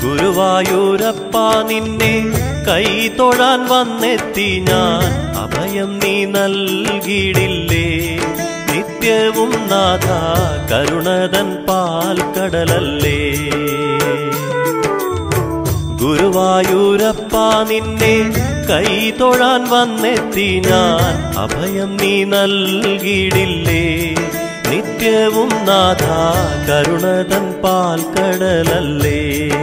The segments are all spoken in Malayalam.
ഗുരുവായൂരപ്പ നിന്നെ കൈ തൊഴാൻ വന്നെത്തി ഞാൻ അഭയം നീ നൽകിയിടില്ലേ നിത്യവും നാഥ കരുണതൻ പാൽക്കടലല്ലേ ഗുരുവായൂരപ്പ നിന്നെ കൈ തൊഴാൻ വന്നെത്തി ഞാൻ അഭയം നീ നൽകിയിടില്ലേ നിത്യവും നാഥ കരുണതൻ പാൽക്കടലല്ലേ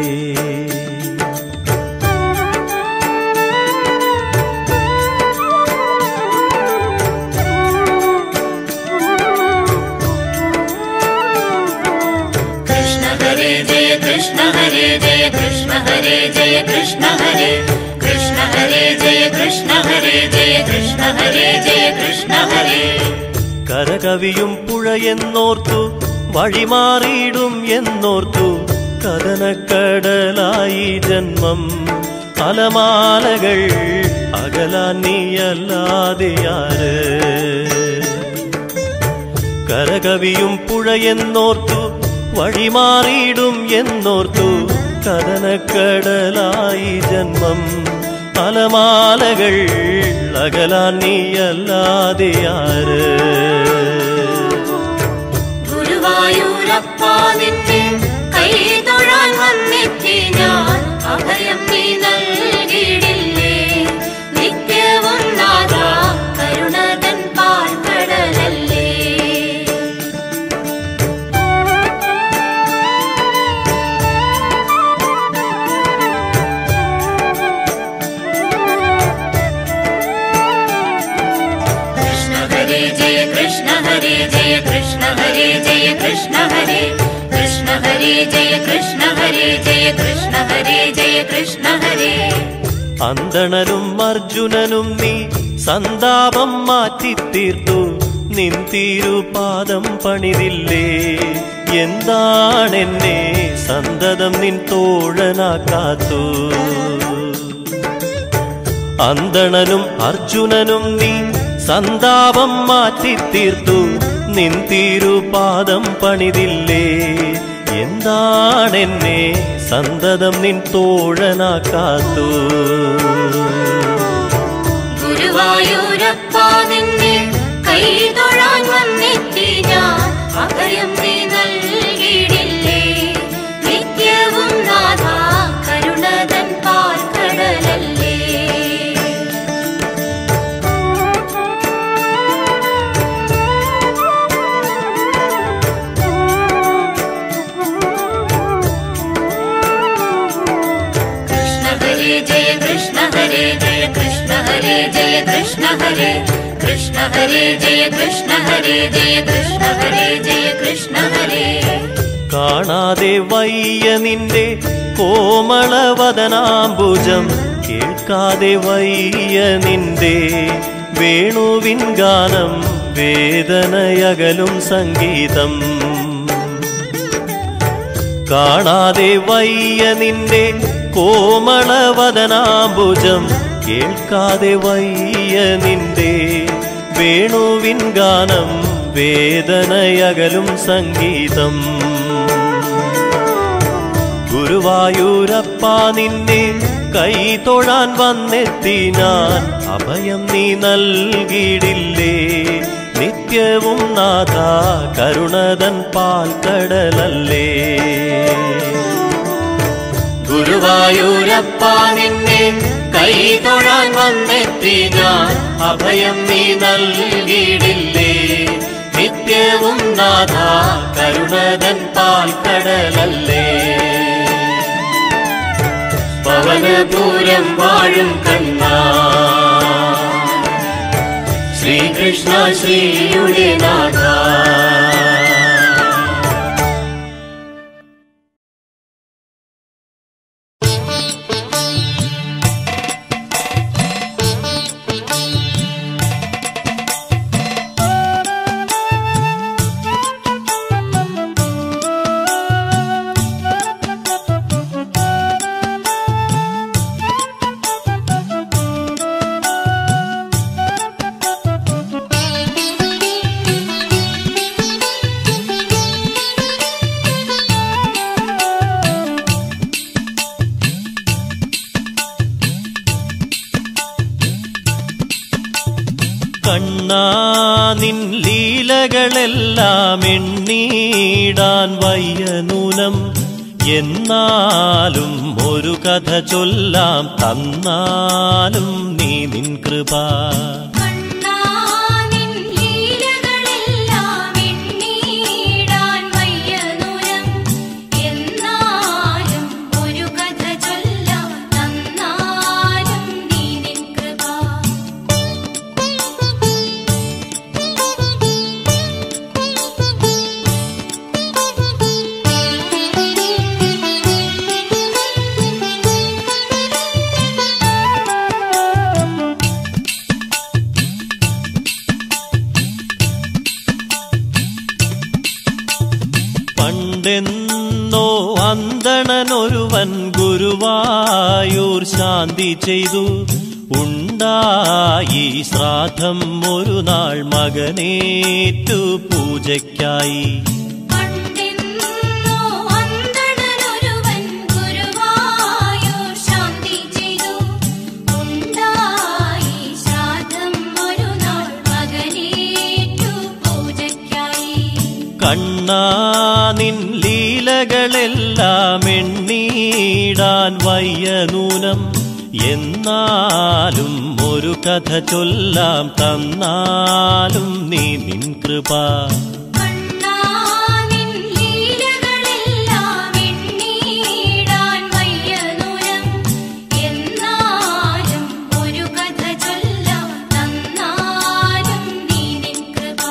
कृष्ण हरे जय कृष्ण हरे जय कृष्ण हरे जय कृष्ण हरे कृष्ण हरे जय कृष्ण हरे जय कृष्ण हरे जय कृष्ण हरे കരകവിയും പുഴയെന്നോർത്തു വഴിമാറിയിടും എന്നോർത്തു കഥനക്കടലായി ജന്മം അലമാലകൾ അകലാൻ നീയല്ലാതെയാര് കരകവിയും പുഴയെന്നോർത്തു വഴിമാറിയിടും എന്നോർത്തു കഥനക്കടലായി ജന്മം അലമാലകൾ അകലാൻ നീയല്ലാതെയാര് ഗുരുവായൂരപ്പ നിന്നെ കൈ തൊഴാൻ വന്നെത്തി ഞാൻ അഭയം നീ നൽകിയിടില്ലേ നിത്യവും നാഥ കരുണതൻ പാൽക്കടലല്ലേ कृष्ण हरे जय कृष्ण हरे जय कृष्ण हरे जय कृष्ण हरे कृष्ण हरे जय कृष्ण हरे जय कृष्ण हरे जय कृष्ण हरे അന്തണനും അർജുനനും നീ സന്താപം മാറ്റിത്തീർത്തു നിൻ തീരുപാദം പണിതില്ലേ എന്താണെന്നെ സന്തതം നിൻ തോഴനാക്കാത്തു അന്തണനും അർജുനനും നീ സന്താപം മാറ്റിത്തീർത്തു നിൻ തീരുപാദം പണിതില്ലേ എന്താണെന്നെ സന്തതം നിൻ തോഴനാക്കാത്തു ഗുരുവായൂരപ്പ നിന്നെ കൈ തൊഴാൻ വന്നെത്തി ഞാൻ അഭയം നീ നൽകിയിടില്ലേ നിത്യവും നാഥ കരുണതൻ പാൽക്കടലല്ലേ कृष्ण हरे जय कृष्ण हरे जय कृष्ण हरे जय कृष्ण हरे कृष्ण हरे जय कृष्ण हरे जय कृष्ण हरे जय कृष्ण हरे കാണാതെ വയ്യ നിന്റെ കോമളവദനാംബുജം കേൾക്കാതെ വയ്യ നിന്റെ വേണുവിൻ ഗാനം വേദനയകലും സംഗീതം കാണാതെ വയ്യ നിന്റെ കോമളവദനാംബുജം കേൾക്കാതെ വയ്യ നിന്റെ വേണുവിൻ ഗാനം വേദനയകലും സംഗീതം ഗുരുവായൂരപ്പ നിന്നെ കൈ തൊഴാൻ വന്നെത്തി ഞാൻ അഭയം നീ നൽകിയിടില്ലേ നിത്യവും നാഥ കരുണതൻ പാൽക്കടലല്ലേ ഗുരുവായൂരപ്പ നിന്നെ കൈ തൊഴാൻ വന്നെത്തി ഞാൻ അഭയം നീ നൽകിയിടില്ലേ നിത്യവും നാഥ കരുണതൻ പാൽക്കടലല്ലേ പവനപൂരം വാഴും കണ്ണ ശ്രീകൃഷ്ണ ശ്രീയുടെ നാഥ കണ്ണാ നിൻ ലീലകളെല്ലാം എണ്ണീടാൻ വയ്യ നൂനം എന്നാലും ഒരു കഥ ചൊല്ലാം തന്നാലും നീ നിൻ കൃപ കണ്ണാനിൻ ലീലകളെല്ലാം എണ്ണീടാൻ വയ്യ നൂനം എന്നാലും ഒരു കഥ ചൊല്ലാം തന്നാലും നീ നിൻ കൃപ പണ്ടെന്നോ അന്തണനൊരുവൻ ഗുരുവായൂർ ശാന്തി ചെയ്തു ഉണ്ടായി ശ്രാദ്ധം ഒരു നാൾ മകനേറ്റു പൂജയ്ക്കായി പണ്ടെന്നോ അന്തണനൊരുവൻ ഗുരുവായൂർ ശാന്തി ചെയ്തു ഉണ്ടായി ശ്രാദ്ധം ഒരു നാൾ മകനേറ്റു പൂജയ്ക്കായി കണ്ണാ നിൻ ലീലകളെല്ലാം എണ്ണീടാൻ വയ്യ നൂനം എന്നാലും ഒരു കഥ ചൊല്ലാം തന്നാലും നീ നിൻ കൃപ കണ്ണാനിൻ ലീലകളെല്ലാം എണ്ണീടാൻ വയ്യ നൂനം എന്നാലും ഒരു കഥ ചൊല്ലാം തന്നാലും നീ നിൻ കൃപ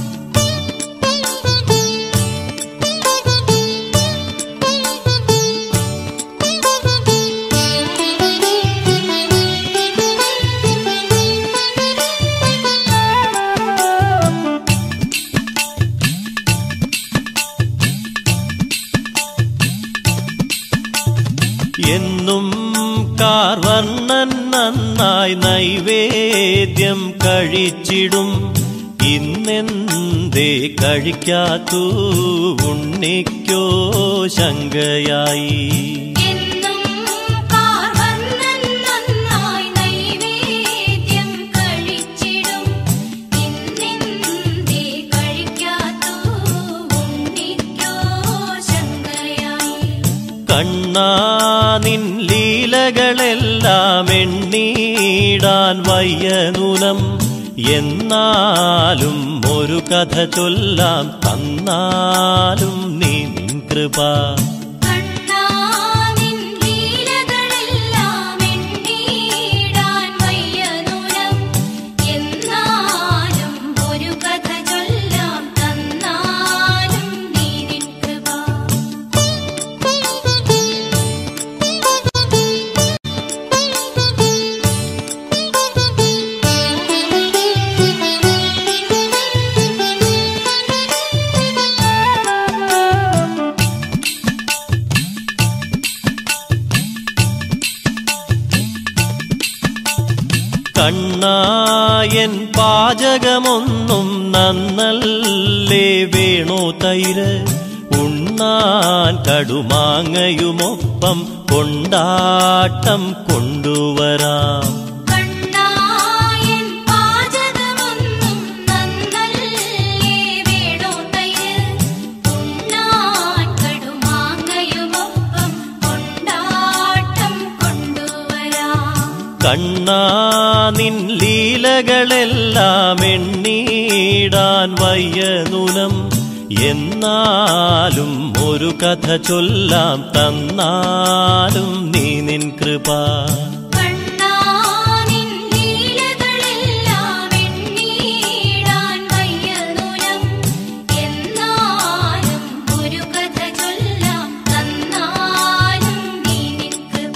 എന്നും കാർവർണ്ണൻ നന്നായി നൈവേദ്യം കഴിച്ചിടും ഇന്നെന്തേ കഴിക്കാത്തു ഉണ്ണിക്കോ ശങ്കയായി എന്നും കാർവർണ്ണൻ നന്നായി നൈവേദ്യം കഴിച്ചിടും ഇന്നെന്തേ കഴിക്കാത്തു ഉണ്ണിക്കോ ശങ്കയായി കണ്ണാ നിൻ ലീലകളെല്ലാം എണ്ണീടാൻ വയ്യ നൂനം എന്നാലും ഒരു കഥ ചൊല്ലാം തന്നാലും നീ നിൻ കൃപ കണ്ണാനിൻ ലീലകളെല്ലാം എണ്ണീടാൻ വയ്യ നൂനം എന്നാലും ഒരു കഥ ചൊല്ലാം തന്നാലും നീ നിൻ കൃപ കണ്ണായൻ പാചകമൊന്നും നന്നല്ലേ വേണോ തൈര് ഉണ്ണാൻ കടുമാങ്ങയുമൊപ്പം കൊണ്ടാട്ടം കൊണ്ടുവരാം കണ്ണായൻ പാചകമൊന്നും നന്നല്ലേ വേണോ തൈര് ഉണ്ണാൻ കടുമാങ്ങയുമൊപ്പം കൊണ്ടാട്ടം കൊണ്ടുവരാം കണ്ണാ നിൻ ലീലകളെല്ലാം എണ്ണീടാൻ വയ്യ നൂനം എന്നാലും ഒരു കഥ ചൊല്ലാം തന്നാലും നീ നിൻ കൃപ കണ്ണാനിൻ ലീലകളെല്ലാം എണ്ണീടാൻ വയ്യ നൂനം എന്നാലും ഒരു കഥ ചൊല്ലാം തന്നാലും നീ നിൻ കൃപ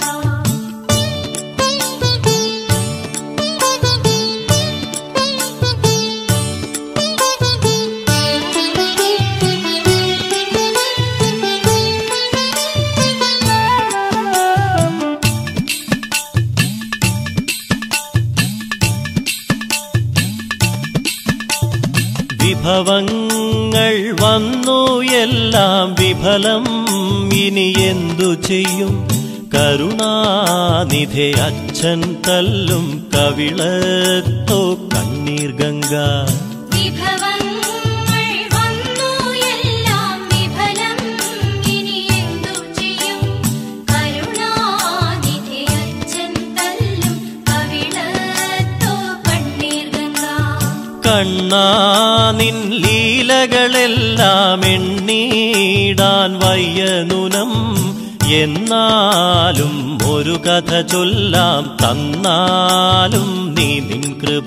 വിഭവങ്ങൾ വന്നു എല്ലാം വിഫലം ഇനി എന്തു ചെയ്യും കരുണാനിധെ അച്ഛൻ തല്ലും കവിളത്തോ കണ്ണീർ ഗംഗ വിഭവങ്ങൾ വന്നു എല്ലാം വിഫലം ഇനി എന്തു ചെയ്യും കരുണാനിധി അച്ഛൻ തല്ലും കവിളത്തോ കണ്ണീർ ഗംഗ കണ്ണാ നിൻ ലീലകളെല്ലാം എണ്ണീടാൻ വയ്യനുനം എന്നാലും ഒരു കഥ ചൊല്ലാം തന്നാലും നീ നിൻ കൃപ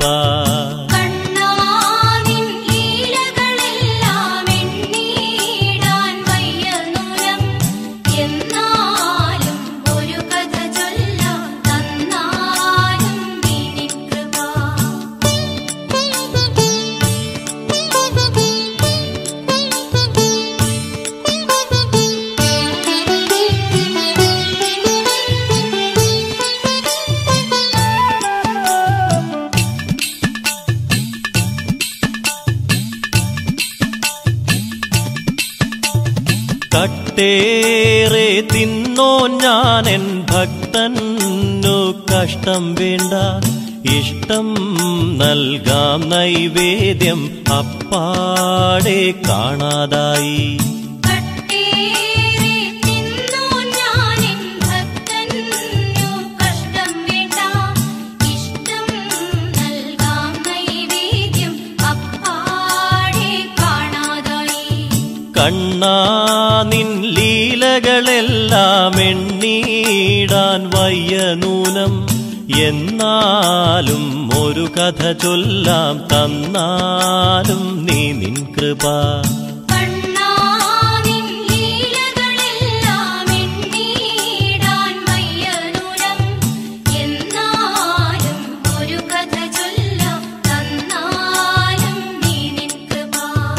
കണ്ണാനിൻ ലീലകളെല്ലാം എണ്ണീടാൻ വയ്യ നൂരം എന്നാലും ഒരു കഥ ചൊല്ലാം തന്നാലും നീ നിൻ കൃപ കട്ടേറെ തിന്നോ ഞാൻ എൻ ഭക്തന്നു കഷ്ടം വേണ്ട ഇഷ്ടം നൽകാം നൈവേദ്യം അപ്പാടെ കാണാതായി കട്ടേറെ തിന്നു ഞാനെൻ ഭക്തന്നു കഷ്ടം വേണ്ട ഇഷ്ടം നൽകാം നൈവേദ്യം അപ്പാടെ കാണാതായി കണ്ണാ നിൻ ലീലകളെല്ലാം എണ്ണീടാൻ വയ്യ നൂനം എന്നാലും ഒരു കഥ ചൊല്ലാം തന്നാലും നീ നിൻ കൃപ കണ്ണാനിൻ ലീലകളെല്ലാം എണ്ണീടാൻ വയ്യ നൂരം എന്നാലും ഒരു കഥ ചൊല്ലാം തന്നാലും നീ നിൻ കൃപ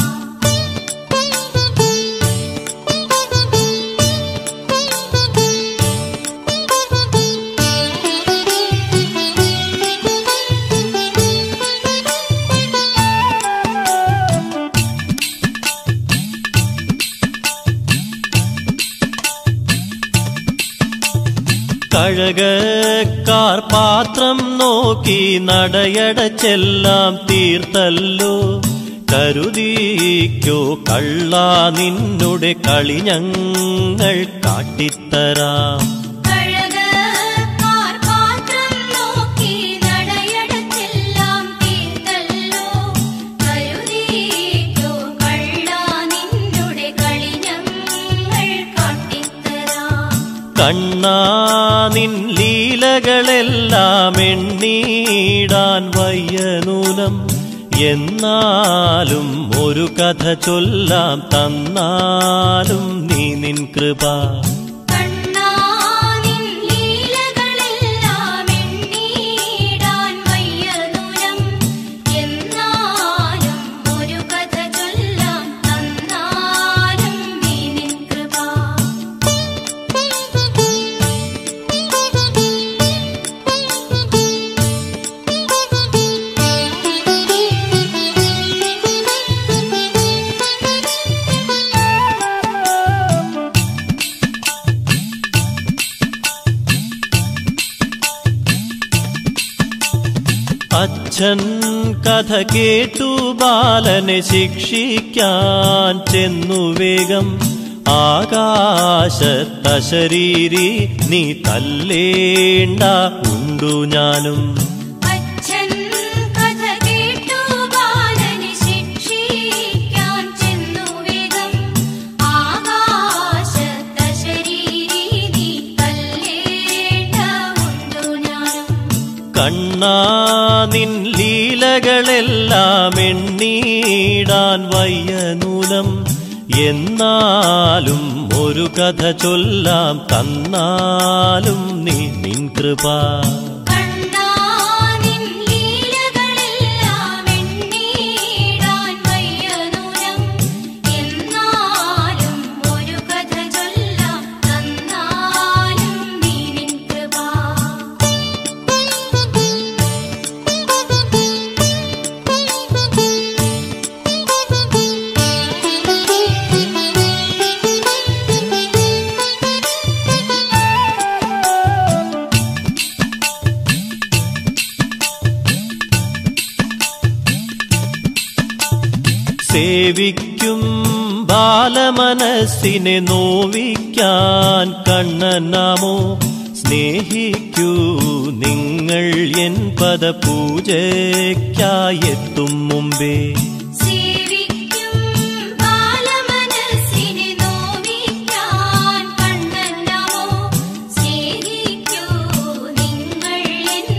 കഴകക്കാർ പാത്രം നോക്കി നടയടച്ചെല്ലാം തീർത്തല്ലോ കരുതിക്കോ കള്ള നിന്നുടെ കളി ഞങ്ങൾ കാട്ടിത്തരാം കഴകക്കാർ പാത്രം നോക്കി നടയടച്ചെല്ലാം തീർത്തല്ലോ കരുതിക്കോ കള്ള നിന്നുടെ കളി ഞങ്ങൾ കാട്ടിത്തരാം കണ്ണാ നിൻ ലീലകളെല്ലാം എണ്ണീടാൻ വയ്യനൂലം എന്നാലും ഒരു കഥ ചൊല്ലാം തന്നാലും നീ നിൻ കൃപ കണ്ണാനിൻ ലീലകളെല്ലാം എണ്ണീടാൻ വയ്യ ദൂരം എന്നാലും ഒരു കഥ ചൊല്ലാം തന്നാലും നീ നിൻ കൃപ അച്ഛൻ കഥ കേട്ടു ബാലനെ ശിക്ഷിക്കാൻ ചെന്നു വേഗം ആകാശത്തശരീരി നീ തല്ലേണ്ട ഉണ്ടു ഞാനും അച്ഛൻ കഥ കേട്ടു ബാലനെ ശിക്ഷിക്കാൻ ചെന്നു വേഗം ആകാശത്തശരീരി നീ തല്ലേണ്ട ഉണ്ടു ഞാനും കണ്ണാ നിൻ ലീലകളെല്ലാം എണ്ണീടാൻ വയ്യനൂലം എന്നാലും ഒരു കഥ ചൊല്ലാം തന്നാലും നീ നിൻ കൃപ കണ്ണാനിൻ ലീലകളെല്ലാം എണ്ണീടാൻ വയ്യ ദൂരം എന്നാലും ഒരു കഥ ചൊല്ലാം തന്നാലും നീ നിൻ കൃപ സേവിക്കും ബാലമനസ്സിനെ നോവിക്കാൻ കണ്ണനാമോ സ്നേഹിക്കൂ നിങ്ങൾ എൻ പദപൂജയ്ക്കായെത്തും മുമ്പേ സേവിക്കും ബാലമനസ്സിനെ നോവിക്കാൻ കണ്ണനാമോ സ്നേഹിക്കൂ നിങ്ങൾ എൻ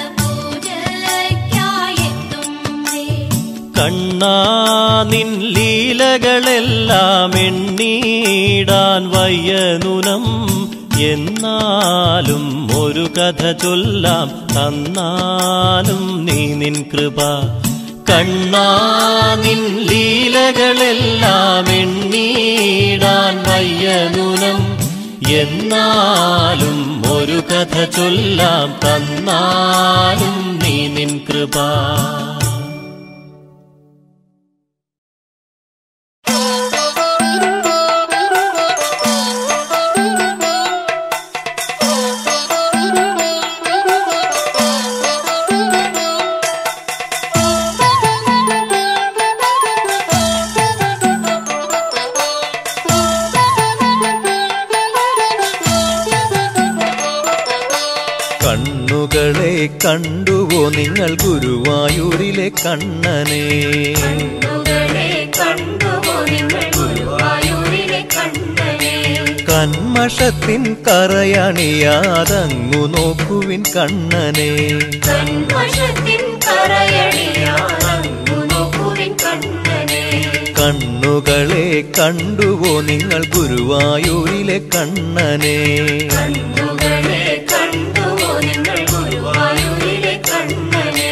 പദപൂജയ്ക്കായെത്തും കണ്ണാ നിൻ ലീലകളെല്ലാം എണ്ണീടാൻ വയ്യനുനം എന്നാലും ഒരു കഥ ചൊല്ലാം തന്നാലും നീ നിൻ കൃപ കണ്ണാ നിൻ ലീലകളെല്ലാം എണ്ണീടാൻ വയ്യനുനം എന്നാലും ഒരു കഥ ചൊല്ലാം തന്നാലും നീ നിൻ കൃപ കണ്ണുകളെ കണ്ടുവോ നിങ്ങൾ ഗുരുവായൂരിലെ കണ്ണനെ കണ്ണുകളെ കണ്ടുവോ നിങ്ങൾ ഗുരുവായൂരിലെ കണ്ണനെ കന്മഷത്തിൻ കറയണിയാതങ്ങു നോക്കുവിൻ കണ്ണനെ കൺവശത്തിൻ കറയണിയാണു നോക്കുവിൻ കണ്ണനെ കണ്ണുകളെ കണ്ടുവോ നിങ്ങൾ ഗുരുവായൂരിലെ കണ്ണനെ കണ്ണുകളെ കണ്ടുവോ നിങ്ങൾ ഗുരുവായൂരിലെ കണ്ണനെ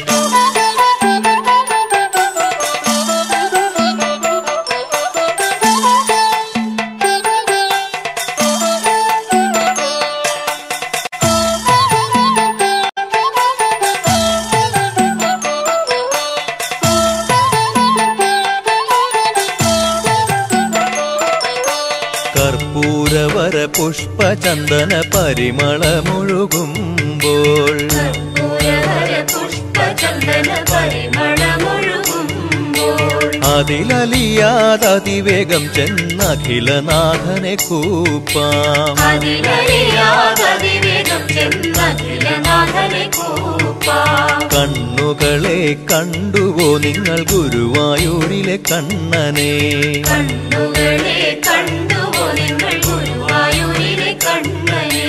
കർപ്പൂരവര പുഷ്പചന്ദന പരിമളമൊഴുകുമ്പോൾ കർപ്പൂരവര പുഷ്പചന്ദന പരിമളമൊഴുകുമ്പോൾ അതിലലിയാതതിവേഗം ചെന്നഖിലനാഥനെ കൂപ്പാം അതിലറിയാതതിവേഗം ചെന്നഖിലനാഥനെ കൂപ്പാം കണ്ണുകളെ കണ്ടുവോ നിങ്ങൾ ഗുരുവായൂരിലെ കണ്ണനെ കണ്ണുകളെ കണ്ടുവോ നിങ്ങൾ ഗുരുവായൂരിലെ കണ്ണനെ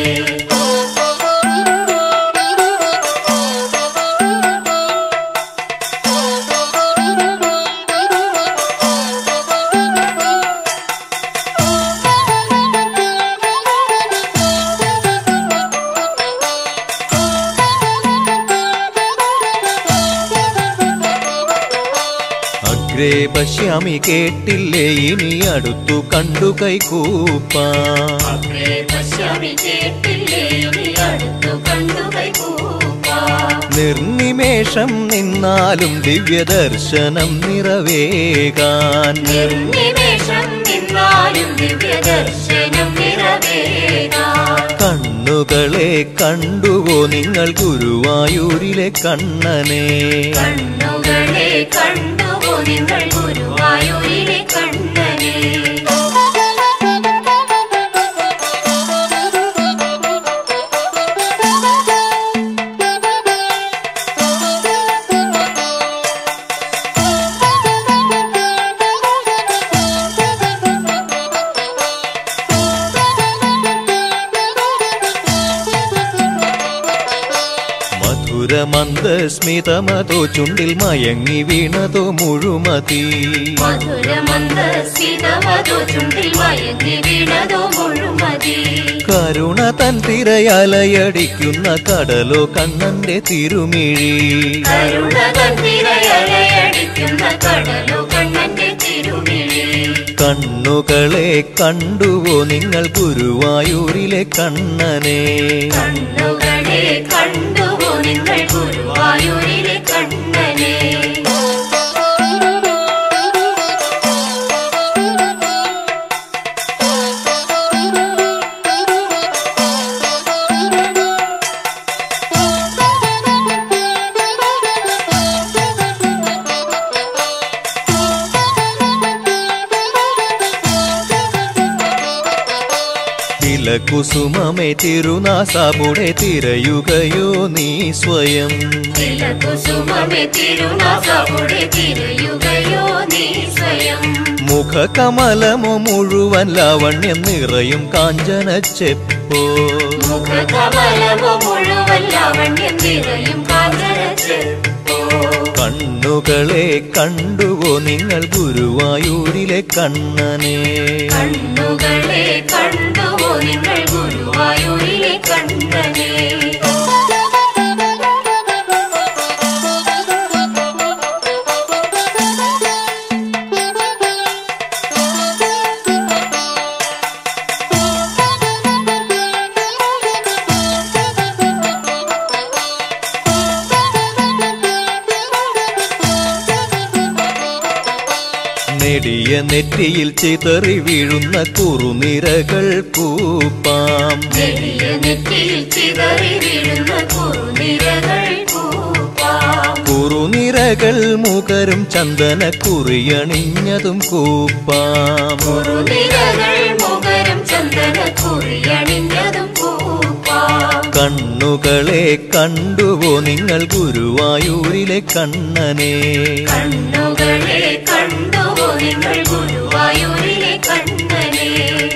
അഗ്രേ പശ്യാമി കേട്ടില്ലേ ഇനി അടുത്തു കണ്ടു കൈകൂപ്പാം അഗ്രേ പശ്യാമി കേട്ടില്ലേ ഇനി അടുത്തു കണ്ടു കൈകൂപ്പാം നിർനിമേഷം നിന്നാലും ദിവ്യദർശനം നിറവേകാൻ നിർനിമേഷം നിന്നാലും ദിവ്യദർശനം നിറവേകാം കണ്ണുകളെ കണ്ടുവോ നിങ്ങൾ ഗുരുവായൂരിലെ കണ്ണനെ കണ്ണുകളെ കണ്ടുവോ നിങ്ങൾ ഗുരുവായൂരിലെ കണ്ണനെ മധുരമന്ദസ്മിതമതോ ചുണ്ടിൽ മയങ്ങി വീണതോ മുഴുമതി മധുരമന്ദസിതമതോ ചുണ്ടിൽ മയങ്ങി വീണതോ മുഴുമതി കരുണ തൻ തിരയലയടിക്കുന്ന കടലോ കണ്ണന്റെ തിരുമിഴി കരുണ തന്തിരയലയടിക്കുന്ന കടലു കണ്ണന്റെ തിരുമിഴി കണ്ണുകളെ കണ്ടുവോ നിങ്ങൾ ഗുരുവായൂരിലെ കണ്ണനെ കണ്ണുകളെ കണ്ടുവോ നിങ്ങൾ ഗുരുവായൂരിലെ കണ്ണനെ കണ്ണുകളെ തിലകുസുമമേ തിരുനാസാപുടെ തിരയുകയോ നീ സ്വയം തിലകുസുമമേ തിരുനാസപുടെ തിരയുകയോ നീ സ്വയം മുഖകമലമോ മുഴുവൻ ലാവണ്യം നിറയും കാഞ്ചന ചെപ്പോ മുഖകമലമോ മുഴുവൻ ലാവണ്യം നിറയും കാഞ്ചനച്ചെപ്പോ കണ്ണുകളെ കണ്ടുവോ നിങ്ങൾ ഗുരുവായൂരിലെ കണ്ണനെ കണ്ണുകളെ കണ്ടുവോ നിങ്ങൾ ഗുരുവായൂരിലെ കണ്ണനെ നെടിയ നെറ്റിയിൽ ചിതറി വീഴുന്ന കുറുനിരകൾ കൂപ്പാം നെടിയ നെറ്റിയിൽ ചിതറി വീഴുന്ന കുറുനിരകൾ പൂപ്പാം കുറുനിരകൾ മുകരും ചന്ദന കുറിയണിഞ്ഞതും കൂപ്പാം കുറുനിരകൾ മുഖരം ചന്ദന കുറിയണിഞ്ഞതും പൂപ്പാം കണ്ണുകളെ കണ്ടുവോ നിങ്ങൾ ഗുരുവായൂരിലെ കണ്ണനെ കണ്ണുകളെ കണ്ടുവോ നിങ്ങൾ ഗുരുവായൂരിലെ കണ്ണനെ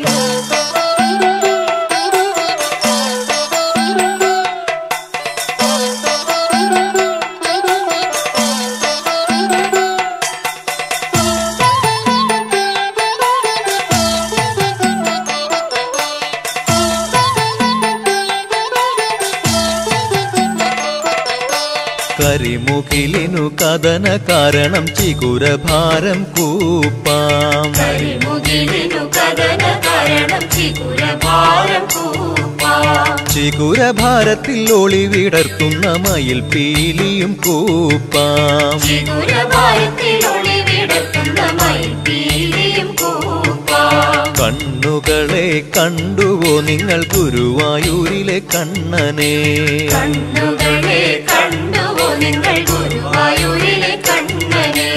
കരിമുകിലിനു കഥന കാരണം ചികുരഭാരം കൂപ്പാം കരിമുകിലിനു കഥന കാരണം ചികുരഭാരം പൂപ്പാം ചികുരഭാരത്തിൽ ഒളി വിടർത്തുന്ന മയിൽ പീലിയും കൂപ്പാം ചികുരഭാരത്തിൽ ഒളിവിടത്തുന്ന മയിൽപ്പീലിയും പൂപ്പാം കണ്ണുകളെ കണ്ടുവോ നിങ്ങൾ ഗുരുവായൂരിലെ കണ്ണനെ കണ്ണുകളെ കണ്ടുവോ നിങ്ങൾ ഗുരുവായൂരിലെ കണ്ണനെ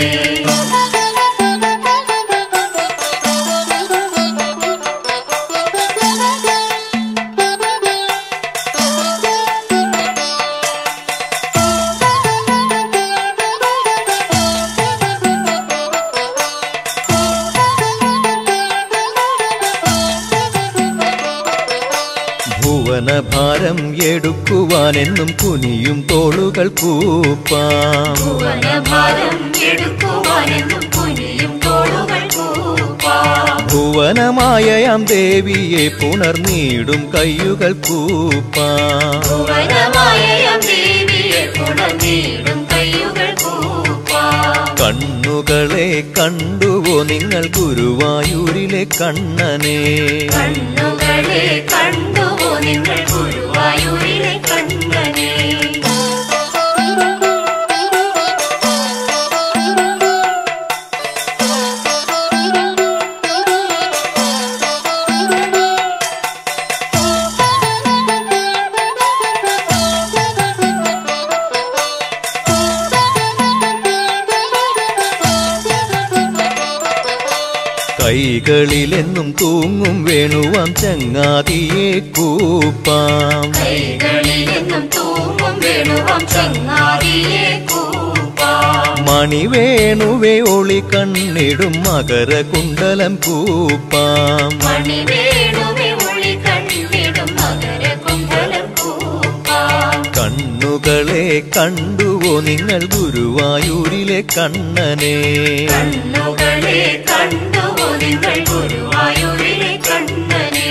ഭുവനഭാരം എടുക്കുവാനെന്നും കുനിയും തോളുകൾ കൂപ്പാം ഭുവനഭാരം എടുക്കുവാനെന്നും കുനിയും തോളുകൾ പൂപ്പാം ഭുവനമായയാം ദേവിയെ പുണർനീടും കയ്യുകൾ കൂപ്പാം ഭുവനമായ ദേവിയെ പുണർന്നീടും കയ്യുകൾ പൂപ്പാം കണ്ണുകളെ കണ്ടുവോ നിങ്ങൾ ഗുരുവായൂരിലെ കണ്ണനെ കണ്ണുകളെ കണ്ടുവോ നിങ്ങൾ ഗുരുവായൂരിലെ കണ്ണനെ കൈകളിലെന്നും തൂങ്ങും വേണുവാം ചങ്ങാതിയെ കൂപ്പാം കൈകളിലെന്നും തൂങ്ങും വേണുവാം ചങ്ങാതിയെ കൂപ്പാം മണിവേണുവേ ഒളി കണ്ണിടും മകര കുണ്ടലം കൂപ്പാം മണി വേണുവെ ഒളി കണ്ണിടും മകര കുമ്പലം കൂപ്പാം കണ്ണുകളെ കണ്ടുവോ നിങ്ങൾ ഗുരുവായൂരിലെ കണ്ണനെ കണ്ണുകളെ കണ്ടുവോ നിങ്ങൾ ഗുരുവായൂരിലെ കണ്ണനെ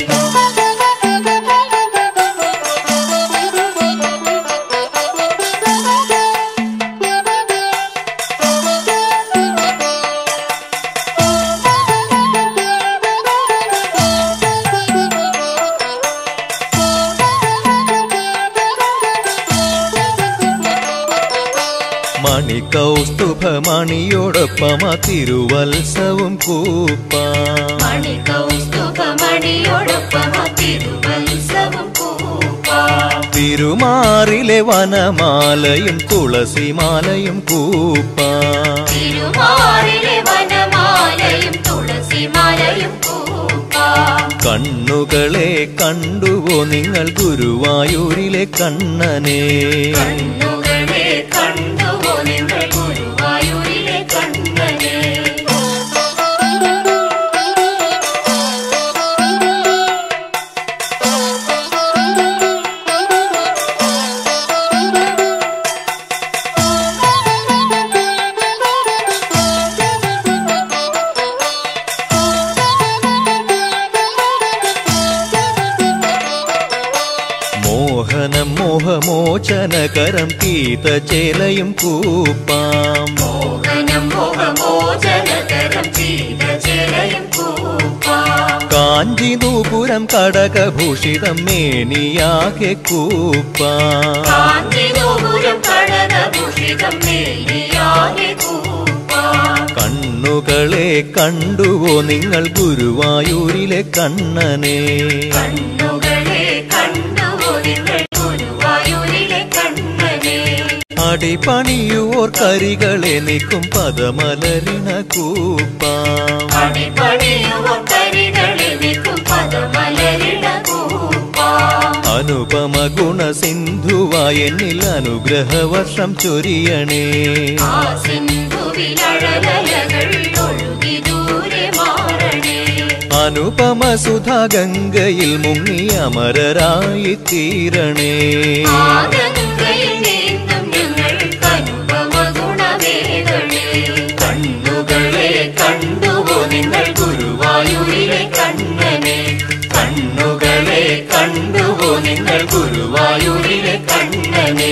മണികൗസ്തുഭ മണിയോടൊപ്പം ആ തിരുവത്സവും കൂപ്പാം മണി കൗസ്തുഭ മണിയോടൊപ്പം തിരുവത്സവം കൂപ്പാം തിരുമാറിലെ വനമാലയും തുളസിമാലയും കൂപ്പാം തിരുമാറിലെ വനമാലയും തുളസിമാലയും പൂപ്പാം കണ്ണുകളെ കണ്ടുവോ നിങ്ങൾ ഗുരുവായൂരിലെ കണ്ണനെ കണ്ണുകളെ കണ്ടുവോ നിങ്ങൾ ഗുരുവായൂരിലെ കണ്ണനെ മോഹനം മോഹമോചനകരം കീതചേലയും കൂപ്പാം മോഹനം മോഹമോചനകരം ചെയ്ത ചെലയും കൂപ്പാം കാഞ്ചി നൂപുരം കടകഭൂഷിതം മേനിയാകെ കൂപ്പാം കാഞ്ചിനോപുരം കടകഭൂഷിതം മേലിയാകെ കൂപ്പാം കണ്ണുകളെ കണ്ടുവോ നിങ്ങൾ ഗുരുവായൂരിലെ കണ്ണനെ കണ്ണുകളെ കണ്ടുവോ നിങ്ങൾ ഗുരുവായൂരിലെ കണ്ണനെ അടിപണിയുവോർ കരികളെ നീക്കും പദമലരിണ കൂപ്പാം അടിപണിയുവോ കരികളെ വിൽക്കും പദമലരിട കൂപ്പാം അനുപമ ഗുണ സിന്ധുവായ എന്നിൽ അനുഗ്രഹവർഷം ചൊരിയണേ ആ സിന്ധുവിലഴലകൾ ഒഴുകി ദൂരെ മാറണേ അനുപമ സുധാ ഗംഗയിൽ മുങ്ങി അമരരായി തീരണേ ആ ഗംഗയിൽ നീന്തും ഞങ്ങൾക്ക് അനുപമ ഗുണവേഗണേ കണ്ണുകളെ കണ്ടുവോ നിങ്ങൾ ഗുരുവായൂരിലെ കണ്ണനെ കണ്ണുകളെ കണ്ടുവോ നിങ്ങൾ ഗുരുവായൂരിലെ കണ്ണനെ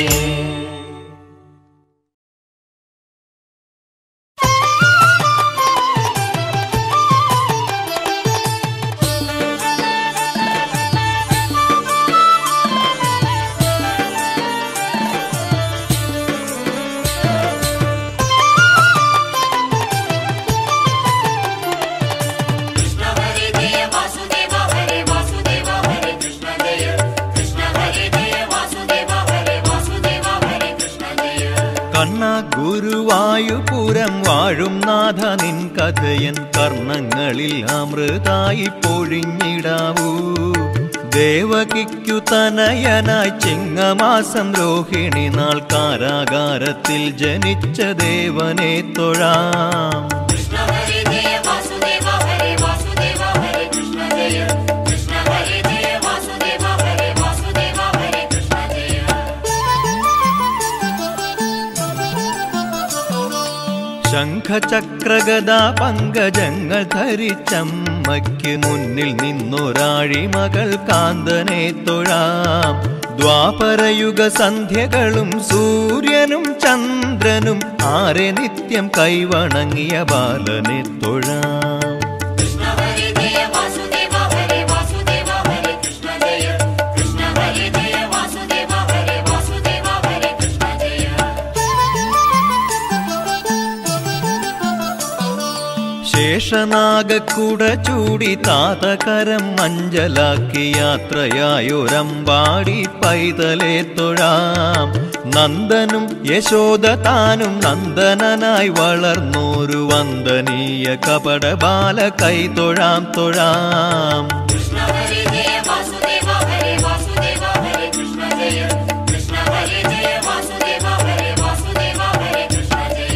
കൃഷ്ണ ഹരേ ജയ വാസുദേവ ഹരേ വാസുദേവ ഹരേ കൃഷ്ണ ജയ കൃഷ്ണ ഹരേ ജയ വാസുദേവ ഹരേ വാസുദേവ ഹരേ കൃഷ്ണ ജയ കണ്ണ ഗുരുവായുപുരം വാഴും നാഥ നിൻ കഥയൻ കർണങ്ങളിൽ അമൃതായി പൊഴിഞ്ഞിടാവൂ ദേവകിക്കു തനയനായി ചിങ്ങമാസം രോഹിണി നാൾ കാരാകാരത്തിൽ ജനിച്ച ദേവനെ തൊഴാം കൃഷ്ണ ഹരേ ജയ വാസുദേവ ഹരേ വാസുദേവ ഹരേ കൃഷ്ണ ജയ കൃഷ്ണ ഹരേ ജയ വാസുദേവ ഹരേ വാസുദേവ ഹരേ കൃഷ്ണ ജയ ശംഖചക്രഗദ പങ്കജങ്ങൾ ധരിച്ചമ്മയ്ക്ക് മുന്നിൽ നിന്നൊരാഴിമകൾ കാന്തനെ തൊഴാം ദ്വാപരയുഗ സന്ധ്യകളും സൂര്യനും ചന്ദ്രനും ആരെ നിത്യം കൈവണങ്ങിയ ബാലനെ തൊഴാം കൃഷ്ണ ഹരേ ജയ വാസുദേവ ഹരേ വാസുദേവ ഹരേ കൃഷ്ണ ജയ കൃഷ്ണ ഹരേ ജയ വാസുദേവ ഹരേ വാസുദേവ ഹരേ കൃഷ്ണ ജയ ശേഷനാഗക്കുട ചൂടി താതകരം മഞ്ചലാക്കി യാത്രയായൊരമ്പാടി പൈതലെ തൊഴാം നന്ദനും യശോദ താനും നന്ദനനായി വളർന്നോരു വന്ദനീയ കപടബാല കൈ തൊഴാം തൊഴാം കൃഷ്ണ ഹരേ ജയ വാസുദേവ ഹരേ വാസുദേവ ഹരേ കൃഷ്ണ ജയ കൃഷ്ണ ഹരേ ജയ വാസുദേവ ഹരേ വാസുദേവ ഹരേ കൃഷ്ണ ജയ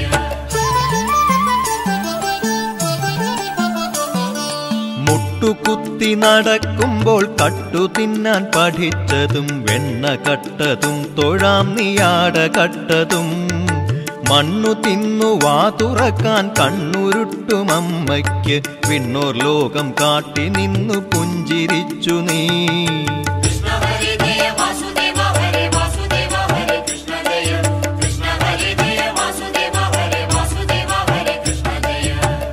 മുട്ടുകുത്തി നടക്കുമ്പോൾ കട്ടു തിന്നാൻ പഠിച്ചതും വെണ്ണ കട്ടതും തൊഴാം നീയാട കട്ടതും മണ്ണു തിന്നു വാ തുറക്കാൻ കണ്ണുരുട്ടും അമ്മയ്ക്ക് പിന്നോർ ലോകം കാട്ടി നിന്നു പുഞ്ചിരിച്ചു നീ കൃഷ്ണ ഹരേ ജയ വാസുദേവ ഹരേ വാസുദേവ ഹരേ കൃഷ്ണ ജയ കൃഷ്ണ ഹരേ ജയ വാസുദേവ ഹരേ വാസുദേവ ഹരേ കൃഷ്ണ ജയ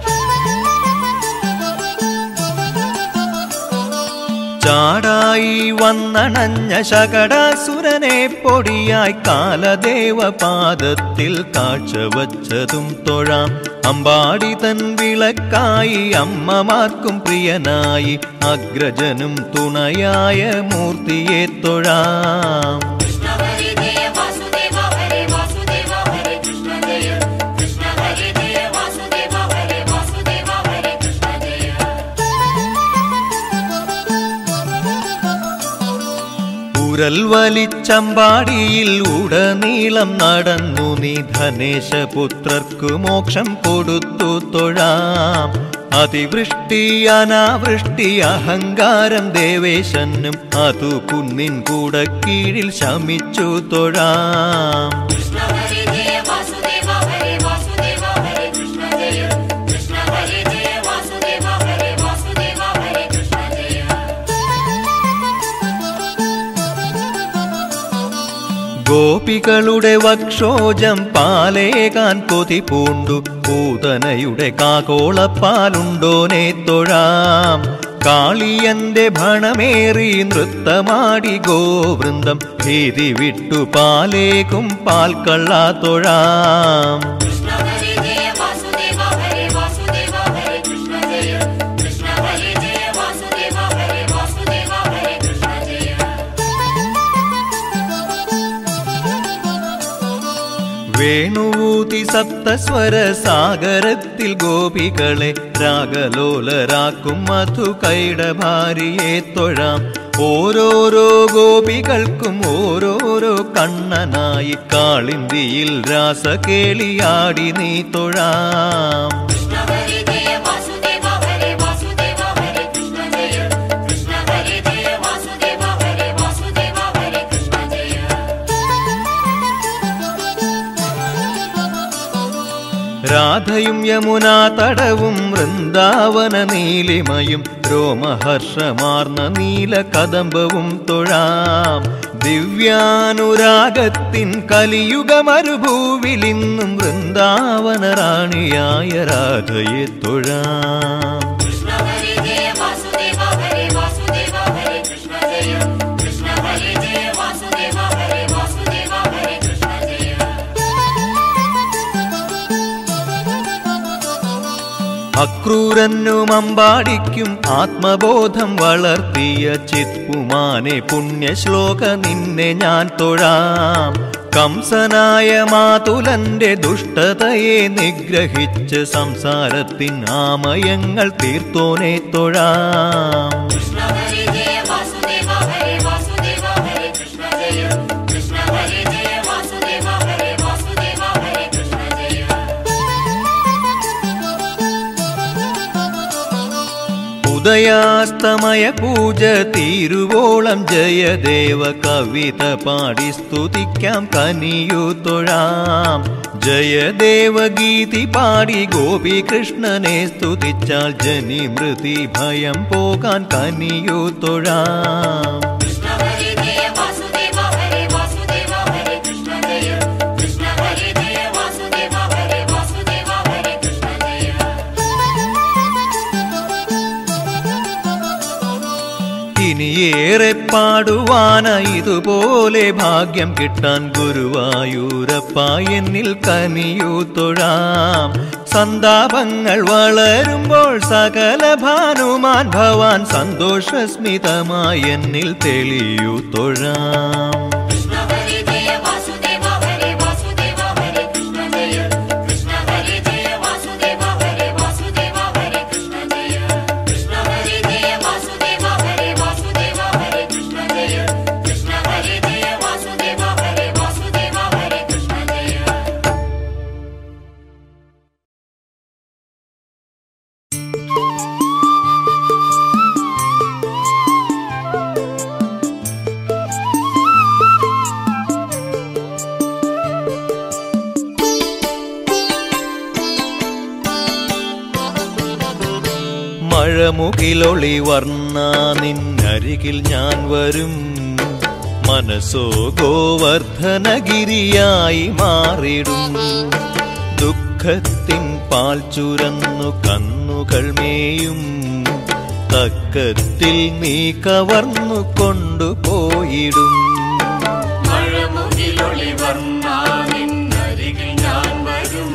ചാടായി വന്നണഞ്ഞ ശകടാസുരനെ പൊടിയായി കാലദേവ പാദത്തിൽ കാഴ്ചവച്ചതും തൊഴാം അമ്പാടി തൻ വിളക്കായി അമ്മമാർക്കും പ്രിയനായി അഗ്രജനും തുണയായ മൂർത്തിയെ തൊഴാം കൃഷ്ണ ഹരേ ജയ വാസുദേവ ഹരേ വാസുദേവ ഹരേ കൃഷ്ണ ജയ കൃഷ്ണ ഹരേ ജയ വാസുദേവ ഹരേ വാസുദേവ ഹരേ കൃഷ്ണ ജയ ഊരൽ വലിച്ചമ്പാടിയിൽ ഉടനീളം നടന്നു നീ ധനേശപുത്രർക്കു മോക്ഷം കൊടുത്തു തൊഴാം അതിവൃഷ്ടി അനാവൃഷ്ടി അഹങ്കാരം ദേവേശനും അതു കുന്നിൻ കൂട കീഴിൽ ശമിച്ചു തൊഴാം കൃഷ്ണ ഹരേ ജയ വാസുദേവ ഹരേ വാസുദേവ ഹരേ കൃഷ്ണ ജയ കൃഷ്ണ ഹരേ ജയ വാസുദേവ ഹരേ വാസുദേവ ഹരേ കൃഷ്ണ ജയ ഗോപികളുടെ വക്ഷോജം പാലേകാൻ കൊതി പൂണ്ടു പൂതനയുടെ കാകോളപ്പാലുണ്ടോനെ തൊഴാം കാളിയന്റെ ഭണമേറി നൃത്തമാടി ഗോവൃന്ദം ഭീതി വിട്ടു പാലേക്കും പാൽക്കള്ളാ തൊഴാം കൃഷ്ണ ഹരേ ജയ വാസുദേവ ഹരേ വാസുദേവ ഹരേ കൃഷ്ണ ജയ കൃഷ്ണ ഹരേ ജയ വാസുദേവ ഹരേ വാസുദേവ ഹരേ കൃഷ്ണ ജയ വേണുവൂതി സപ്തസ്വര സാഗരത്തിൽ ഗോപികളെ രാഗലോലരാക്കും മധു കൈടഭാരിയെ തൊഴാം ഓരോരോ ഗോപികൾക്കും ഓരോരോ കണ്ണനായി കാളിന്തിയിൽ രാസകേളിയാടി നീ തൊഴാം കൃഷ്ണ ഹരേ ജയ വാസുദേവ ഹരേ വാസുദേവ ഹരേ കൃഷ്ണ ജയ കൃഷ്ണ ഹരേ ജയ വാസുദേവ ഹരേ വാസുദേവ ഹരേ കൃഷ്ണ ജയ രാധയും യമുനാ തടവും വൃന്ദാവന നീലിമയും രോമഹർഷമാർന്ന നീല കദംബവും തൊഴാം ദിവ്യാനുരാഗത്തിൻ കലിയുഗമരുഭൂവിലിന്നും വൃന്ദാവന റാണിയായ രാധയെ തൊഴാം കൃഷ്ണ ഹരേ ജയ വാസുദേവ ഹരേ വാസുദേവ ഹരേ കൃഷ്ണ ജയ കൃഷ്ണ ഹരേ ജയ വാസുദേവ ഹരേ വാസുദേവ ഹരേ കൃഷ്ണ ജയ അക്രൂരനും അമ്പാടിക്കും ആത്മബോധം വളർത്തിയ ചിത്പുമാനെ പുണ്യശ്ലോക നിന്നെ ഞാൻ തൊഴാം കംസനായ മാതുലന്റെ ദുഷ്ടതയെ നിഗ്രഹിച്ച് സംസാരത്തിൻ ആമയങ്ങൾ തീർത്തോനെ തൊഴാം കൃഷ്ണ ഹരേ ജയ വാസുദേവ ഹരേ വാസുദേവ ഹരേ കൃഷ്ണ ജയ കൃഷ്ണ ഹരേ ജയ വാസുദേവ ഹരേ വാസുദേവ ഹരേ കൃഷ്ണ ജയ ഉദയാസ്തമയ പൂജ തീരുവോളം ജയദേവ കവിത പാടി സ്തുതിക്കാം കനിയു തൊഴാം ജയദേവ ഗീതി പാടി ഗോപികൃഷ്ണനെ സ്തുതിച്ചാൽ ജനിമൃതി ഭയം പോകാൻ കനിയു തൊഴാം കൃഷ്ണ ഹരേ ജയ വാസുദേവ ഹരേ വാസുദേവ ഹരേ കൃഷ്ണ ജയ കൃഷ്ണ ഹരേ ജയ വാസുദേവ ഹരേ വാസുദേവ ഹരേ കൃഷ്ണ ജയ ഇനിയേറെ പാടുവാന ഇതുപോലെ ഭാഗ്യം കിട്ടാൻ ഗുരുവായൂരപ്പ എന്നിൽ കനിയു തൊഴാം സന്താപങ്ങൾ വളരുമ്പോൾ സകല ഭാനുമാൻ ഭവാൻ സന്തോഷസ്മിതമായി എന്നിൽ തെളിയു തൊഴാം കൃഷ്ണ ഹരേ ജയ വാസുദേവ ഹരേ വാസുദേവ ഹരേ കൃഷ്ണ ജയ കൃഷ്ണ ഹരേ ജയ വാസുദേവ ഹരേ വാസുദേവ ഹരേ കൃഷ്ണ ജയ കൃഷ്ണ ഹരേ ജയ വാസുദേവ ഹരേ വാസുദേവ ഹരേ കൃഷ്ണ ജയ കൃഷ്ണ ഹരേ ജയ വാസുദേവ ഹരേ വാസുദേവ ഹരേ കൃഷ്ണ ജയ മഴമുകിലൊളി വർണ്ണ നിന്നരികിൽ ഞാൻ വരും മനസ്സോ ഗോവർദ്ധനഗിരിയായി മാറിടും ദുഃഖത്തിൻ പാൽ ചുരന്നു കണ്ണുകൾ മേയും തക്കത്തിൽ നീ കവർന്നു കൊണ്ടുപോയിടും മഴമുകിലൊളി വർണ്ണാനിന്നരികിൽ ഞാൻ വരും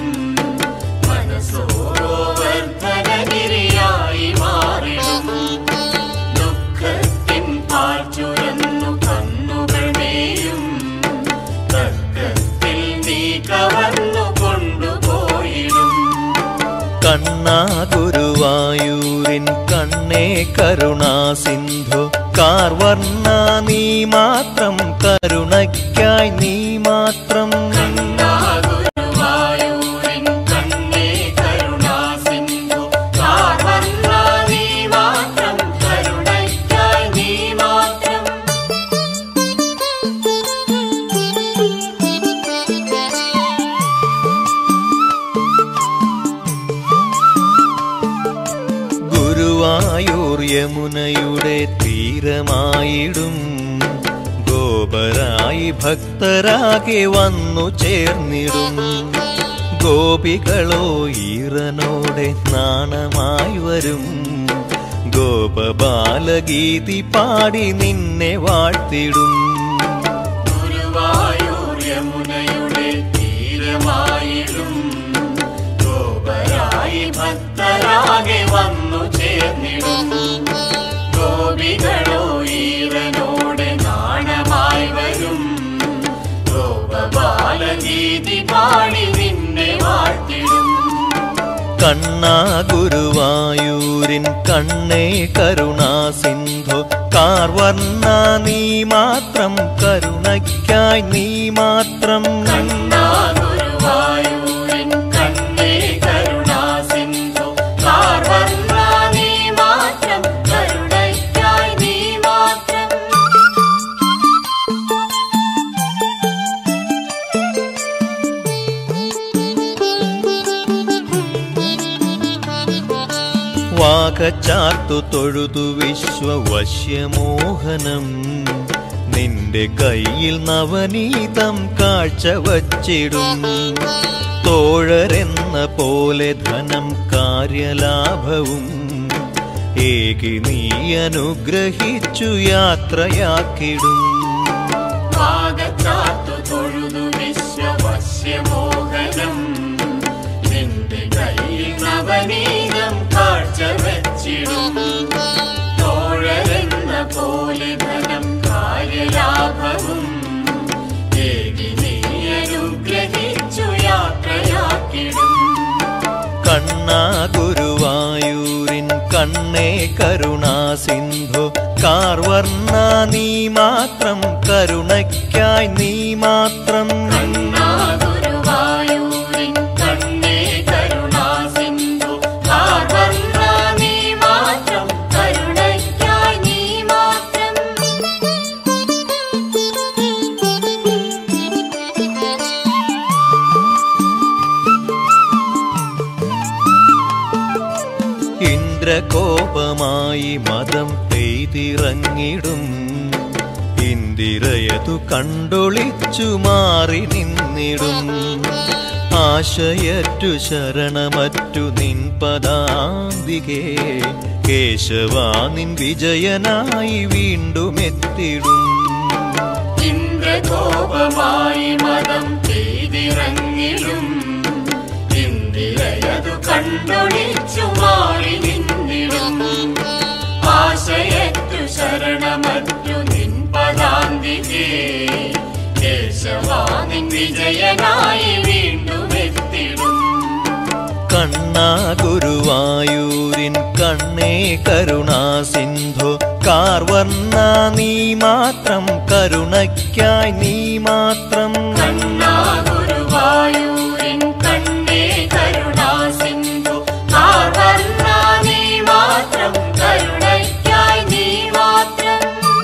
മനസ്സോവർദ്ധനഗിരിയായി മാറിടും ദുഃഖത്തിൻ പാൽ ചുരന്നു കണ്ണുകൾ മേയും തക്കത്തിൽ നീ കവർന്നു കൊണ്ടുപോയിടും കണ്ണാ ഗുരുവായൂരിൻ കണ്ണേ കരുണാ സിന്ധു കാർവർണ്ണ നീ മാത്രം മാത്രം കരുണയ്ക്കായി നീ മാത്രം ഗുരുവായൂരിൻ കണ്ണേ കരുണാസിന്ധു കാർവർണ്ണ നീ മാത്രം കരുണയ്ക്കായി നീ മാത്രം ഗുരുവായൂർ യമുനയുടെ തീരമായിടും ഗോപരായി ഭക്തരാകെ വന്നു ചേർന്നിടും ഗോപികളോ ഈറനോടെ നാണമായി വരും ഗോപബാലഗീതി പാടി നിന്നെ വാഴ്ത്തിടും ഗുരുവായൂർ യമുനയുടെ തീരമായിടും ഗോപരായി ഭക്തരാകെ വന്നു ചേർന്നിടും ഗോപികളോ ഈരനോട് നാണമായി വരും ഗോപബാലഗീതി പാടി നിന്നെ വാഴ്ത്തിടും കണ്ണാ ഗുരുവായൂരിൻ കണ്ണേ കരുണാ സിന്ധു കാർവർണ്ണ നീ മാത്രം കരുണയ്ക്കായി നീ മാത്രം കണ്ണാ ഗുരുവായൂരിൻ കണ്ണേ കരുണാസിന്ധു കാർവർണ്ണ നീ മാത്രം കരുണയ്ക്കായി നീ മാത്രം വാകച്ചാർത്തു തൊഴുതു വിശ്വവശ്യമോഹനം നിന്റെ കയ്യിൽ നവനീതം കാഴ്ചവച്ചിടും തോഴരെന്ന പോലെ ധനം കാര്യലാഭവും ഏകി നീ അനുഗ്രഹിച്ചു യാത്രയാക്കിടും പാകച്ചാത്തു തൊഴുതു വിശ്വവശ്യമോഹനം നിന്റെ കയ്യിൽ നവനീതം കാഴ്ച വെച്ചിടും തോഴരെന്ന പോലെ ധനം കാര്യലാഭവും ഏകി നീ അനുഗ്രഹിച്ചു യാത്രയാക്കിടും കണ്ണാ ഗുരുവായൂരിൻ കണ്ണേ കരുണാ സിന്ധു കാർവർണ്ണ നീ മാത്രം കരുണയ്ക്കായി നീ മാത്രം കണ്ണാ ഗുരുവായൂരിൻ കണ്ണേ കരുണാസിന്ധു കാർവർണ്ണ നീ മാത്രം കരുണയ്ക്കായി നീ മാത്രം ഇന്ദ്രകോപമായി മതം പെയ്തിറങ്ങിടും ഇന്ദിരയതു കണ്ടൊളിച്ചു മാറി നിന്നിടും ആശയറ്റു ശരണമറ്റു നിൻ പദാന്തികേ കേശവാ നിൻ വിജയനായി വീണ്ടും എത്തിടും ഇന്ദ്രകോപമായി മതം പെയ്തിറങ്ങിടും ഇന്ദിരയതു കണ്ടൊളിച്ചു മാറി നിന്നിടും ആശയറ്റു ശരണമറ്റു നിൻ പദാന്തികേ കേശവാ നിൻ വിജയനായി വീണ്ടും എത്തിടും കണ്ണാ ഗുരുവായൂരിൻ കണ്ണേ കരുണാ സിന്ധു കാർവർണ്ണ നീ മാത്രം കരുണയ്ക്കായി നീ മാത്രം കണ്ണാ ഗുരുവായൂരിൻ കണ്ണേ കരുണാസിന്ധു കാർവർണ്ണ നീ മാത്രം കരുണയ്ക്കായി നീ മാത്രം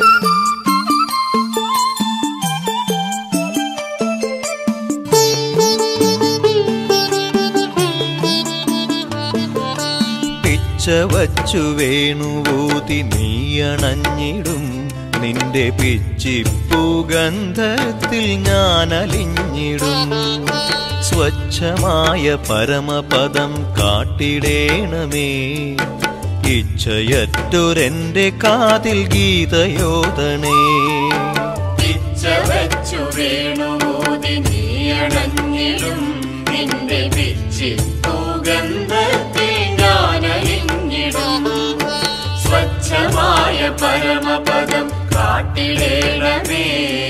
പിച്ച വച്ചു വേണുവൂതി നീയണഞ്ഞിടും നിന്റെ പിച്ചിപ്പൂഗന്ധത്തിൽ ഞാൻ അലിഞ്ഞിടും സ്വച്ഛമായ പരമപദം കാട്ടിടേണമേ ഇച്ഛയറ്റൊരെന്റെ കാതിൽ ഗീതയോദണേ പിച്ച വെച്ചു വേണുമോതി നീയണഞ്ഞിടും നിന്റെ പിച്ചി സുഗന്ധത്തിൽ ഞാനലിഞ്ഞിടും സ്വച്ഛമായ പരമപദം കാട്ടിടേണമേ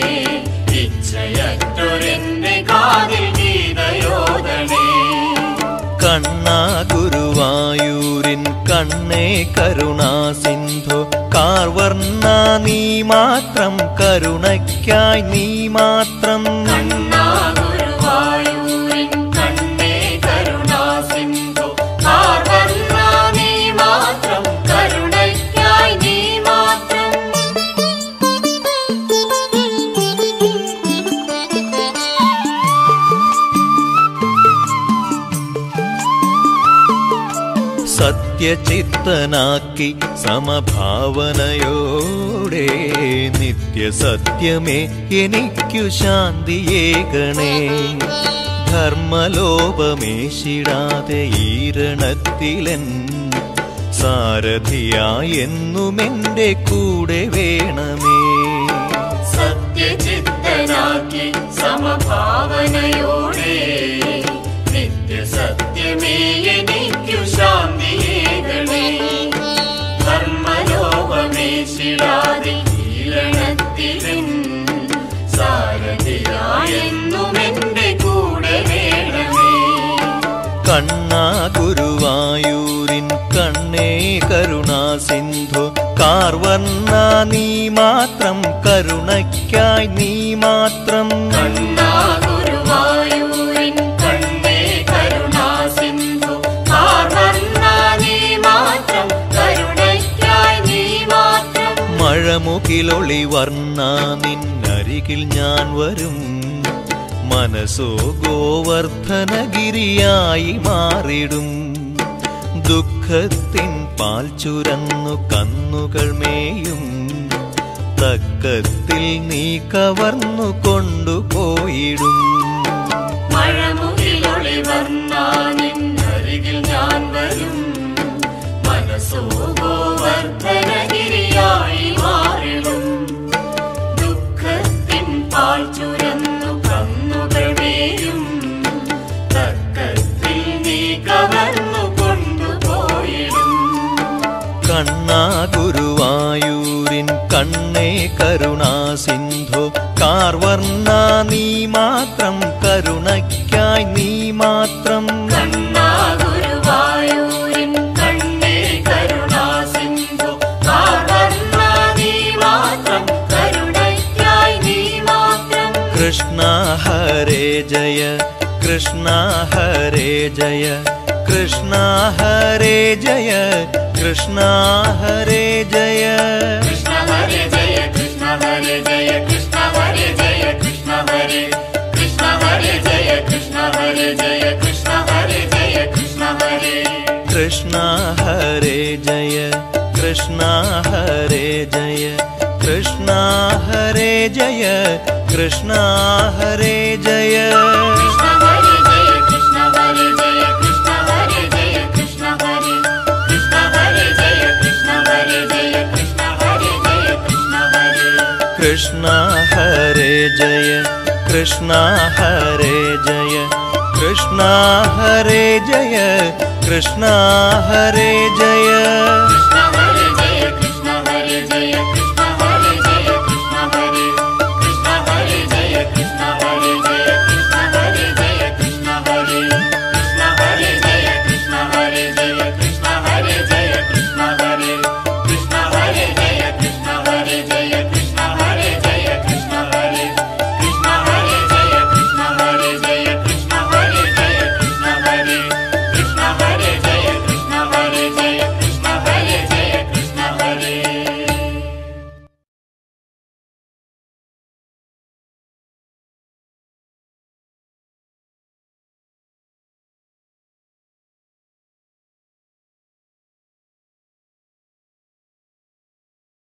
ഇച്ഛയറ്റൊരെന്റെ കാതിൽ ഗീതയോദനേ കണ്ണാ ഗുരുവായൂർ ഗുരുവായൂരിൻ കണ്ണേ കരുണാ സിന്ധു കാർവർണ്ണ നീ മാത്രം കരുണയ്ക്കായി നീ മാത്രം കണ്ണാ ഗുരുവായൂരിൻ കണ്ണേ കരുണാസിന്ധു കാർവർണ്ണ നീ മാത്രം കരുണയ്ക്കായി നീ മാത്രം സത്യചിത്തനാക്കി സമഭാവനയോടെ നിത്യസത്യമേ എനിക്കു ശാന്തിയേകണേ ധർമ്മലോപമേശിടാതെ ഈരണത്തിലൻ സാരഥിയായി എന്നുമെന്റെ കൂടെ വേണമേ സത്യചിത്തനാക്കി സമഭാവനയോടെ നിത്യസത്യമേ എനിക്കു ശാന്തിയേകണേ ധർമ്മലോകമേശിടാതെ ഈരണത്തിലും സാരഥിയായെന്നും എന്റെ കൂടെ വേണമേ കണ്ണാ ഗുരുവായൂരിൻ കണ്ണേ കരുണാ സിന്ധു കാർവർണ്ണ നീ മാത്രം കരുണയ്ക്കായി നീ മാത്രം കണ്ണാ ഗുരുവായൂരിൻ കണ്ണേ കരുണാസിന്ധു കാർവർണ്ണ നീ മാത്രം കരുണയ്ക്കായി നീ മാത്രം മഴമുകിലൊളി വർണ്ണ നിന്നരികിൽ ഞാൻ വരും മനസ്സോ ഗോവർദ്ധനഗിരിയായി മാറിടും ദുഃഖത്തിൻ പാൽ ചുരന്നു കന്നുകൾ മേയും തക്കത്തിൽ നീ കവർന്നു കൊണ്ടുപോയിടും മഴമുകിലൊളി വർണ്ണാനിന്നരികിൽ ഞാൻ വരും മനസ്സോ ഗോവർദ്ധനഗിരിയായി മാറിടും ദുഃഖത്തിൻ പാൽ ചുരന്നു കന്നുകൾ മേയും തക്കത്തിൽ നീ കവർന്നു കൊണ്ടുപോയിടും കണ്ണാ ഗുരുവായൂരിൻ കണ്ണേ കരുണാ സിന്ധു കാർവർണ്ണ നീ മാത്രം കരുണയ്ക്കായി നീ മാത്രം കണ്ണാ ഗുരുവായൂരിൻ കണ്ണേ കരുണാസിന്ധു കാർവർണ്ണ നീ മാത്രം കരുണയ്ക്കായി നീ മാത്രം കൃഷ്ണ ഹരേ ജയ കൃഷ്ണ ഹരേ ജയ കൃഷ്ണ ഹരേ ജയ കൃഷ്ണ ഹരേ ജയ കൃഷ്ണ ഹരേ ജയ കൃഷ്ണ ഹരേ ജയ കൃഷ്ണ ഹരേ ജയ കൃഷ്ണ ഹരേ കൃഷ്ണ ഹരേ ജയ കൃഷ്ണ ഹരേ ജയ കൃഷ്ണ ഹരേ ജയ കൃഷ്ണ ഹരേ കൃഷ്ണ ഹരേ ജയ കൃഷ്ണ ഹരേ ജയ കൃഷ്ണ ഹരേ ജയ കൃഷ്ണ ഹരേ ജയ കൃഷ്ണ ഹരേ ജയ കൃഷ്ണ ഹരേ ജയ കൃഷ്ണ ഹരേ ജയ കൃഷ്ണ ഹരേ കൃഷ്ണ ഹരേ ജയ കൃഷ്ണ ഹരേ ജയ കൃഷ്ണ ഹരേ ജയ കൃഷ്ണ ഹരേ കൃഷ്ണ ഹരേ ജയ കൃഷ്ണ ഹരേ ജയ കൃഷ്ണ ഹരേ ജയ കൃഷ്ണ ഹരേ ജയ കൃഷ്ണ